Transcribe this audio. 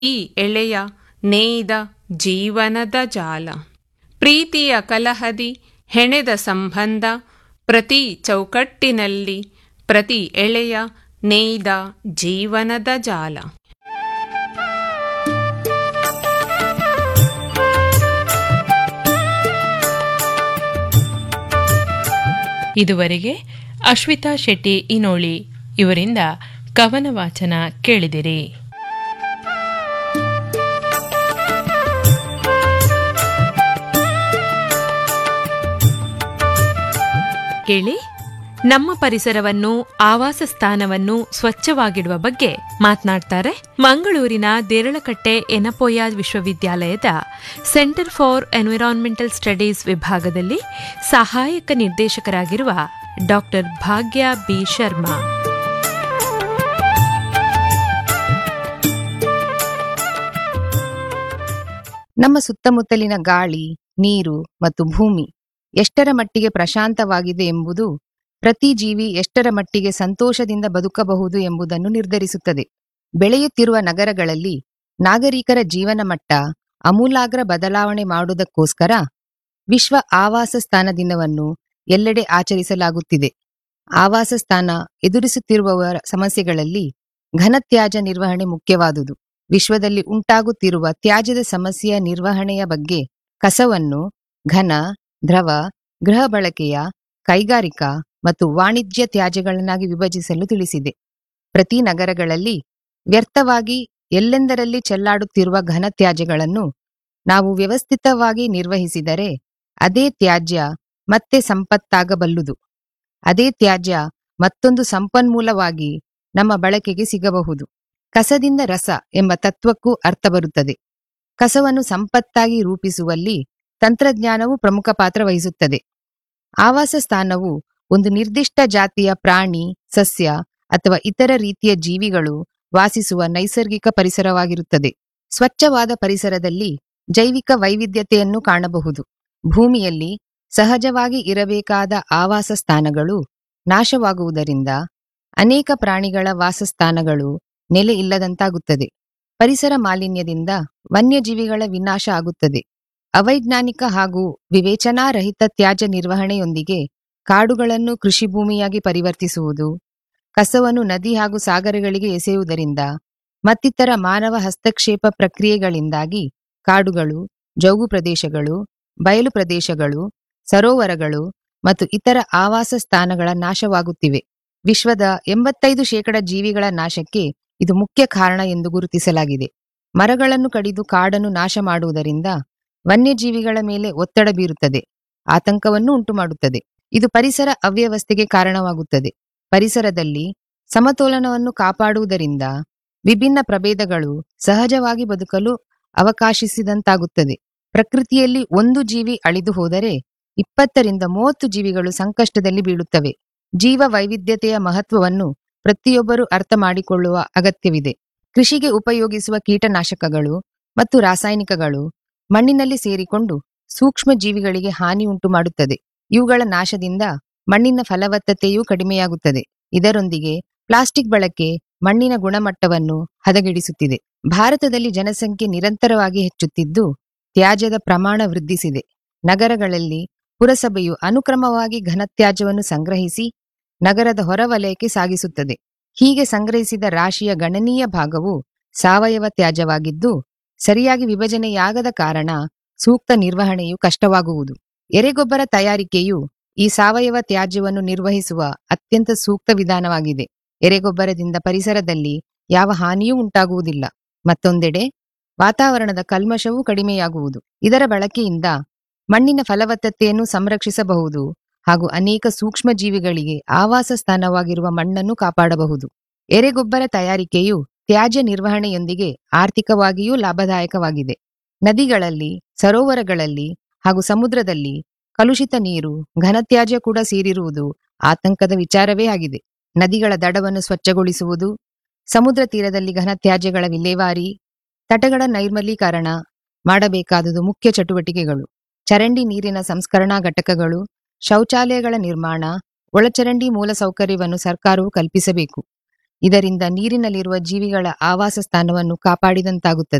ಈ ಎಳೆಯ ನೇಯ್ದ ಜೀವನದ ಜಾಲ ಪ್ರೀತಿಯ ಕಲಹದಿ ಹೆಣೆದ ಸಂಬಂಧ ಪ್ರತಿ ಚೌಕಟ್ಟಿನಲ್ಲಿ ಪ್ರತಿ ಎಳೆಯ ನೇಯ್ದ ಜೀವನದ ಜಾಲ ಇದುವರೆಗೆ ಅಶ್ವಿತಾ ಶೆಟ್ಟಿ ಇನೋಳಿ ಇವರಿಂದ ಕವನ ವಾಚನ ಕೇಳಿದಿರಿ ಕೇಳಿ ನಮ್ಮ ಪರಿಸರವನ್ನು ಆವಾಸ ಸ್ಥಾನವನ್ನು ಸ್ವಚ್ಛವಾಗಿಡುವ ಬಗ್ಗೆ ಮಾತನಾಡ್ತಾರೆ ಮಂಗಳೂರಿನ ದೇರಳಕಟ್ಟೆ ಎನಪೋಯ ವಿಶ್ವವಿದ್ಯಾಲಯದ ಸೆಂಟರ್ ಫಾರ್ ಎನ್ವಿರಾನ್ಮೆಂಟಲ್ ಸ್ಟಡೀಸ್ ವಿಭಾಗದಲ್ಲಿ ಸಹಾಯಕ ನಿರ್ದೇಶಕರಾಗಿರುವ ಡಾಕ್ಟರ್ ಭಾಗ್ಯ ಬಿ ಶರ್ಮಾ ನಮ್ಮ ಸುತ್ತಮುತ್ತಲಿನ ಗಾಳಿ ನೀರು ಮತ್ತು ಭೂಮಿ ಎಷ್ಟರ ಮಟ್ಟಿಗೆ ಪ್ರಶಾಂತವಾಗಿದೆ ಎಂಬುದು ಪ್ರತಿ ಜೀವಿ ಎಷ್ಟರ ಮಟ್ಟಿಗೆ ಸಂತೋಷದಿಂದ ಬದುಕಬಹುದು ಎಂಬುದನ್ನು ನಿರ್ಧರಿಸುತ್ತದೆ ಬೆಳೆಯುತ್ತಿರುವ ನಗರಗಳಲ್ಲಿ ನಾಗರಿಕರ ಜೀವನ ಮಟ್ಟ ಅಮೂಲಾಗ್ರ ಬದಲಾವಣೆ ಮಾಡುವುದಕ್ಕೋಸ್ಕರ ವಿಶ್ವ ಆವಾಸ ಸ್ಥಾನ ದಿನವನ್ನು ಎಲ್ಲೆಡೆ ಆಚರಿಸಲಾಗುತ್ತಿದೆ ಆವಾಸ ಸ್ಥಾನ ಎದುರಿಸುತ್ತಿರುವವರ ಸಮಸ್ಯೆಗಳಲ್ಲಿ ಘನತ್ಯಾಜ್ಯ ನಿರ್ವಹಣೆ ಮುಖ್ಯವಾದುದು ವಿಶ್ವದಲ್ಲಿ ಉಂಟಾಗುತ್ತಿರುವ ತ್ಯಾಜ್ಯದ ಸಮಸ್ಯೆಯ ನಿರ್ವಹಣೆಯ ಬಗ್ಗೆ ಕಸವನ್ನು ಘನ ದ್ರವ ಗೃಹ ಬಳಕೆಯ ಕೈಗಾರಿಕಾ ಮತ್ತು ವಾಣಿಜ್ಯ ತ್ಯಾಜ್ಯಗಳನ್ನಾಗಿ ವಿಭಜಿಸಲು ತಿಳಿಸಿದೆ ಪ್ರತಿ ನಗರಗಳಲ್ಲಿ ವ್ಯರ್ಥವಾಗಿ ಎಲ್ಲೆಂದರಲ್ಲಿ ಚೆಲ್ಲಾಡುತ್ತಿರುವ ಘನ ತ್ಯಾಜ್ಯಗಳನ್ನು ನಾವು ವ್ಯವಸ್ಥಿತವಾಗಿ ನಿರ್ವಹಿಸಿದರೆ ಅದೇ ತ್ಯಾಜ್ಯ ಮತ್ತೆ ಸಂಪತ್ತಾಗಬಲ್ಲುದು ಅದೇ ತ್ಯಾಜ್ಯ ಮತ್ತೊಂದು ಸಂಪನ್ಮೂಲವಾಗಿ ನಮ್ಮ ಬಳಕೆಗೆ ಸಿಗಬಹುದು ಕಸದಿಂದ ರಸ ಎಂಬ ತತ್ವಕ್ಕೂ ಅರ್ಥ ಬರುತ್ತದೆ ಕಸವನ್ನು ಸಂಪತ್ತಾಗಿ ರೂಪಿಸುವಲ್ಲಿ ತಂತ್ರಜ್ಞಾನವು ಪ್ರಮುಖ ಪಾತ್ರ ವಹಿಸುತ್ತದೆ ಆವಾಸ ಸ್ಥಾನವು ಒಂದು ನಿರ್ದಿಷ್ಟ ಜಾತಿಯ ಪ್ರಾಣಿ ಸಸ್ಯ ಅಥವಾ ಇತರ ರೀತಿಯ ಜೀವಿಗಳು ವಾಸಿಸುವ ನೈಸರ್ಗಿಕ ಪರಿಸರವಾಗಿರುತ್ತದೆ ಸ್ವಚ್ಛವಾದ ಪರಿಸರದಲ್ಲಿ ಜೈವಿಕ ವೈವಿಧ್ಯತೆಯನ್ನು ಕಾಣಬಹುದು ಭೂಮಿಯಲ್ಲಿ ಸಹಜವಾಗಿ ಇರಬೇಕಾದ ಆವಾಸ ಸ್ಥಾನಗಳು ನಾಶವಾಗುವುದರಿಂದ ಅನೇಕ ಪ್ರಾಣಿಗಳ ವಾಸಸ್ಥಾನಗಳು ನೆಲೆ ಇಲ್ಲದಂತಾಗುತ್ತದೆ ಪರಿಸರ ಮಾಲಿನ್ಯದಿಂದ ವನ್ಯಜೀವಿಗಳ ವಿನಾಶ ಆಗುತ್ತದೆ ಅವೈಜ್ಞಾನಿಕ ಹಾಗೂ ವಿವೇಚನಾರಹಿತ ತ್ಯಾಜ್ಯ ನಿರ್ವಹಣೆಯೊಂದಿಗೆ ಕಾಡುಗಳನ್ನು ಕೃಷಿ ಭೂಮಿಯಾಗಿ ಪರಿವರ್ತಿಸುವುದು ಕಸವನ್ನು ನದಿ ಹಾಗೂ ಸಾಗರಗಳಿಗೆ ಎಸೆಯುವುದರಿಂದ ಮತ್ತಿತರ ಮಾನವ ಹಸ್ತಕ್ಷೇಪ ಪ್ರಕ್ರಿಯೆಗಳಿಂದಾಗಿ ಕಾಡುಗಳು ಜೌಗು ಪ್ರದೇಶಗಳು ಬಯಲು ಪ್ರದೇಶಗಳು ಸರೋವರಗಳು ಮತ್ತು ಇತರ ಆವಾಸ ಸ್ಥಾನಗಳ ನಾಶವಾಗುತ್ತಿವೆ ವಿಶ್ವದ ಎಂಬತ್ತೈದು ಶೇಕಡ ಜೀವಿಗಳ ನಾಶಕ್ಕೆ ಇದು ಮುಖ್ಯ ಕಾರಣ ಎಂದು ಗುರುತಿಸಲಾಗಿದೆ ಮರಗಳನ್ನು ಕಡಿದು ಕಾಡನ್ನು ನಾಶ ಮಾಡುವುದರಿಂದ ವನ್ಯಜೀವಿಗಳ ಮೇಲೆ ಒತ್ತಡ ಬೀರುತ್ತದೆ ಆತಂಕವನ್ನು ಉಂಟುಮಾಡುತ್ತದೆ ಇದು ಪರಿಸರ ಅವ್ಯವಸ್ಥೆಗೆ ಕಾರಣವಾಗುತ್ತದೆ ಪರಿಸರದಲ್ಲಿ ಸಮತೋಲನವನ್ನು ಕಾಪಾಡುವುದರಿಂದ ವಿಭಿನ್ನ ಪ್ರಭೇದಗಳು ಸಹಜವಾಗಿ ಬದುಕಲು ಅವಕಾಶಿಸಿದಂತಾಗುತ್ತದೆ ಪ್ರಕೃತಿಯಲ್ಲಿ ಒಂದು ಜೀವಿ ಅಳಿದು ಹೋದರೆ ಇಪ್ಪತ್ತರಿಂದ ಮೂವತ್ತು ಜೀವಿಗಳು ಸಂಕಷ್ಟದಲ್ಲಿ ಬೀಳುತ್ತವೆ ಜೀವ ವೈವಿಧ್ಯತೆಯ ಮಹತ್ವವನ್ನು ಪ್ರತಿಯೊಬ್ಬರೂ ಅರ್ಥ ಮಾಡಿಕೊಳ್ಳುವ ಅಗತ್ಯವಿದೆ ಕೃಷಿಗೆ ಉಪಯೋಗಿಸುವ ಕೀಟನಾಶಕಗಳು ಮತ್ತು ರಾಸಾಯನಿಕಗಳು ಮಣ್ಣಿನಲ್ಲಿ ಸೇರಿಕೊಂಡು ಸೂಕ್ಷ್ಮ ಜೀವಿಗಳಿಗೆ ಹಾನಿ ಉಂಟು ಮಾಡುತ್ತದೆ ಇವುಗಳ ನಾಶದಿಂದ ಮಣ್ಣಿನ ಫಲವತ್ತತೆಯೂ ಕಡಿಮೆಯಾಗುತ್ತದೆ ಇದರೊಂದಿಗೆ ಪ್ಲಾಸ್ಟಿಕ್ ಬಳಕೆ ಮಣ್ಣಿನ ಗುಣಮಟ್ಟವನ್ನು ಹದಗೆಡಿಸುತ್ತಿದೆ ಭಾರತದಲ್ಲಿ ಜನಸಂಖ್ಯೆ ನಿರಂತರವಾಗಿ ಹೆಚ್ಚುತ್ತಿದ್ದು ತ್ಯಾಜ್ಯದ ಪ್ರಮಾಣ ವೃದ್ಧಿಸಿದೆ ನಗರಗಳಲ್ಲಿ ಪುರಸಭೆಯು ಅನುಕ್ರಮವಾಗಿ ಘನತ್ಯಾಜ್ಯವನ್ನು ಸಂಗ್ರಹಿಸಿ ನಗರದ ಹೊರವಲಯಕ್ಕೆ ಸಾಗಿಸುತ್ತದೆ ಹೀಗೆ ಸಂಗ್ರಹಿಸಿದ ರಾಶಿಯ ಗಣನೀಯ ಭಾಗವು ಸಾವಯವ ತ್ಯಾಜ್ಯವಾಗಿದ್ದು ಸರಿಯಾಗಿ ವಿಭಜನೆಯಾಗದ ಕಾರಣ ಸೂಕ್ತ ನಿರ್ವಹಣೆಯು ಕಷ್ಟವಾಗುವುದು ಎರೆಗೊಬ್ಬರ ತಯಾರಿಕೆಯು ಈ ಸಾವಯವ ತ್ಯಾಜ್ಯವನ್ನು ನಿರ್ವಹಿಸುವ ಅತ್ಯಂತ ಸೂಕ್ತ ವಿಧಾನವಾಗಿದೆ ಎರೆಗೊಬ್ಬರದಿಂದ ಪರಿಸರದಲ್ಲಿ ಯಾವ ಹಾನಿಯೂ ಉಂಟಾಗುವುದಿಲ್ಲ ಮತ್ತೊಂದೆಡೆ ವಾತಾವರಣದ ಕಲ್ಮಶವೂ ಕಡಿಮೆಯಾಗುವುದು ಇದರ ಬಳಕೆಯಿಂದ ಮಣ್ಣಿನ ಫಲವತ್ತತೆಯನ್ನು ಸಂರಕ್ಷಿಸಬಹುದು ಹಾಗೂ ಅನೇಕ ಸೂಕ್ಷ್ಮ ಜೀವಿಗಳಿಗೆ ಆವಾಸ ಸ್ಥಾನವಾಗಿರುವ ಮಣ್ಣನ್ನು ಕಾಪಾಡಬಹುದು ಎರೆಗೊಬ್ಬರ ತಯಾರಿಕೆಯು ತ್ಯಾಜ್ಯ ನಿರ್ವಹಣೆಯೊಂದಿಗೆ ಆರ್ಥಿಕವಾಗಿಯೂ ಲಾಭದಾಯಕವಾಗಿದೆ ನದಿಗಳಲ್ಲಿ ಸರೋವರಗಳಲ್ಲಿ ಹಾಗೂ ಸಮುದ್ರದಲ್ಲಿ ಕಲುಷಿತ ನೀರು ಘನತ್ಯಾಜ್ಯ ಕೂಡ ಸೇರಿರುವುದು ಆತಂಕದ ವಿಚಾರವೇ ಆಗಿದೆ ನದಿಗಳ ದಡವನ್ನು ಸ್ವಚ್ಛಗೊಳಿಸುವುದು ಸಮುದ್ರ ತೀರದಲ್ಲಿ ಘನತ್ಯಾಜ್ಯಗಳ ವಿಲೇವಾರಿ ತಟಗಳ ನೈರ್ಮಲೀಕರಣ ಮಾಡಬೇಕಾದುದು ಮುಖ್ಯ ಚಟುವಟಿಕೆಗಳು ಚರಂಡಿ ನೀರಿನ ಸಂಸ್ಕರಣಾ ಘಟಕಗಳು ಶೌಚಾಲಯಗಳ ನಿರ್ಮಾಣ ಒಳಚರಂಡಿ ಮೂಲಸೌಕರ್ಯವನ್ನು ಸರ್ಕಾರವು ಕಲ್ಪಿಸಬೇಕು ಇದರಿಂದ ನೀರಿನಲ್ಲಿರುವ ಜೀವಿಗಳ ಆವಾಸ ಸ್ಥಾನವನ್ನು ಕಾಪಾಡಿದಂತಾಗುತ್ತದೆ